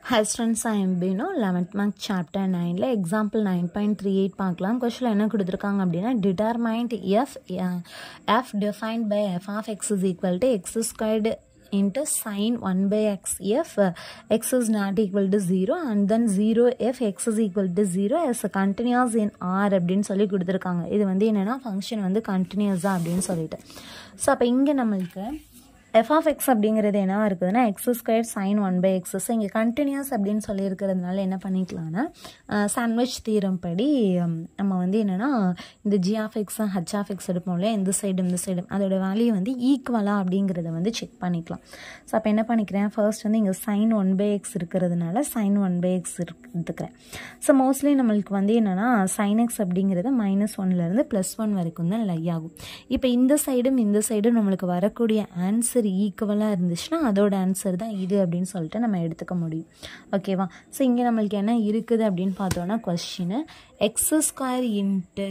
ஹஸ்டன்ஸ் ஐம்பினோ eleventh mark chapter நைனில் example nine point three eight பார்க்கலாம் கொஸ்டின் என்ன கொடுத்துருக்காங்க அப்படின்னா determined f f defined by f of x is equal to x squared into sine 1 by x if uh, x is not equal to 0 and then 0 if x is equal to 0 as a continuous in r அப்படின்னு சொல்லி கொடுத்துருக்காங்க இது வந்து என்னென்னா function வந்து கண்டினியூஸாக அப்படின்னு சொல்லிட்டு ஸோ அப்போ இங்கே நம்மளுக்கு எஃப் ஆஃப் எக்ஸ் அப்படிங்கிறது என்னவா இருக்குதுன்னா x square sine one by x so இங்கே கண்டினியூஸ் அப்படின்னு சொல்லியிருக்கிறதுனால என்ன பண்ணிக்கலாம்னா சாண்ட்விச் தீரம் படி நம்ம வந்து என்னென்னா இந்த g of x h of x எடுப்போம் இல்லையா இந்த சைடு இந்த சைடு அதோட வேல்யூ வந்து ஈக்குவலாக அப்படிங்கிறத வந்து செக் பண்ணிக்கலாம் ஸோ அப்போ என்ன பண்ணிக்கிறேன் ஃபர்ஸ்ட் வந்து இங்கே சைன் ஒன் பை எக்ஸ் இருக்கிறதுனால சைன் ஒன் பை எக்ஸ் எடுத்துக்கிறேன் ஸோ மோஸ்ட்லி நம்மளுக்கு வந்து என்னென்னா சைன் எக்ஸ் அப்படிங்கிறது மைனஸ் ஒன்லேருந்து ப்ளஸ் ஒன் வரைக்கும் தான் லை ஆகும் இப்போ இந்த சைடும் இந்த சைடும் நம்மளுக்கு வரக்கூடிய ஆன்சர் ஆன்சர் ஈக்குவலாக இருந்துச்சுன்னா அதோட ஆன்சர் தான் இது அப்படின்னு சொல்லிட்டு நம்ம எடுத்துக்க முடியும் ஓகேவா ஸோ இங்கே நம்மளுக்கு என்ன இருக்குது அப்படின்னு பார்த்தோன்னா question x square into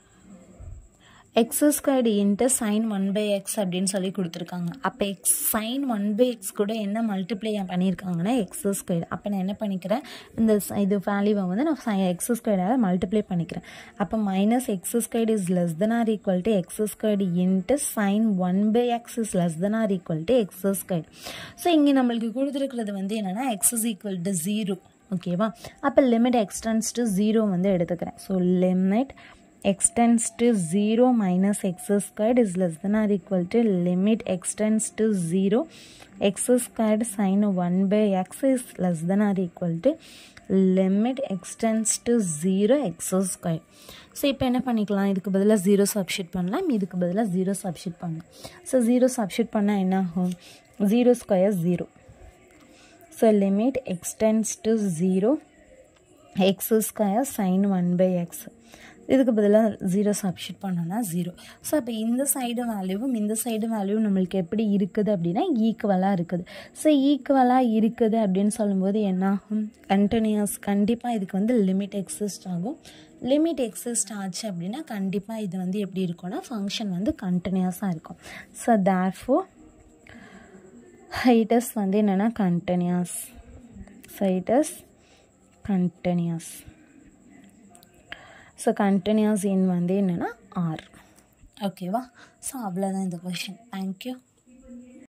x squared into sine one by x அப்படின்னு சொல்லி கொடுத்துருக்காங்க அப்போ x sine one by x கூட என்ன மல்டிப்ளை பண்ணியிருக்காங்கன்னா எக்ஸ் ஸ்கொயர் அப்போ நான் என்ன பண்ணிக்கிறேன் இந்த இது வேல்யூவை வந்து நான் சை எக்ஸ் ஸ்கொயராக மல்டிப்ளை பண்ணிக்கிறேன் அப்போ minus x squared is less than or equal to x squared into sine one by x is less than or equal to x square so இங்கே நம்மளுக்கு கொடுத்துருக்கிறது வந்து என்னென்னா x is equal to zero ஓகேவா அப்போ limit x tends to zero வந்து எடுத்துக்கிறேன் so limit x tends to 0 minus x squared is less than or equal to limit x tends to 0 x squared sin 1 by x is less than or equal to limit x tends to 0 x squared so இப்போ என்ன பண்ணிக்கலாம் இதுக்கு பதிலாக zero சப்ஷீட் பண்ணலாம் இதுக்கு பதிலாக zero சப்ஷீட் பண்ணலாம் so zero சப்ஷீட் பண்ணால் என்ன ஆகும் zero square zero so limit x tends to zero x square sine one by x இதுக்கு பதிலாக ஜீரோ சப்ஷீட் பண்ணோன்னா ஜீரோ ஸோ அப்போ இந்த சைடு வேல்யூவும் இந்த சைடு வேல்யூவும் நம்மளுக்கு எப்படி இருக்குது அப்படின்னா ஈக்குவலாக இருக்குது ஸோ ஈக்குவலாக இருக்குது அப்படின்னு சொல்லும்போது என்ன ஆகும் கண்டினியூஸ் கண்டிப்பாக இதுக்கு வந்து லிமிட் எக்ஸிஸ்ட் ஆகும் லிமிட் எக்ஸிஸ்ட் ஆச்சு அப்படின்னா கண்டிப்பாக இது வந்து எப்படி இருக்கும்னா ஃபங்க்ஷன் வந்து கண்டினியூஸாக இருக்கும் ஸோ தேர்ஃபோ ஹைட்டஸ் வந்து என்னென்னா கண்டினியூஸ் சைட்டஸ் கண்டினியூஸ் ஸோ கண்டினியூஸ் எண் வந்து என்னென்னா ஆர் ஓகேவா ஸோ அவ்வளோதான் இந்த கொஷின் தேங்க்யூ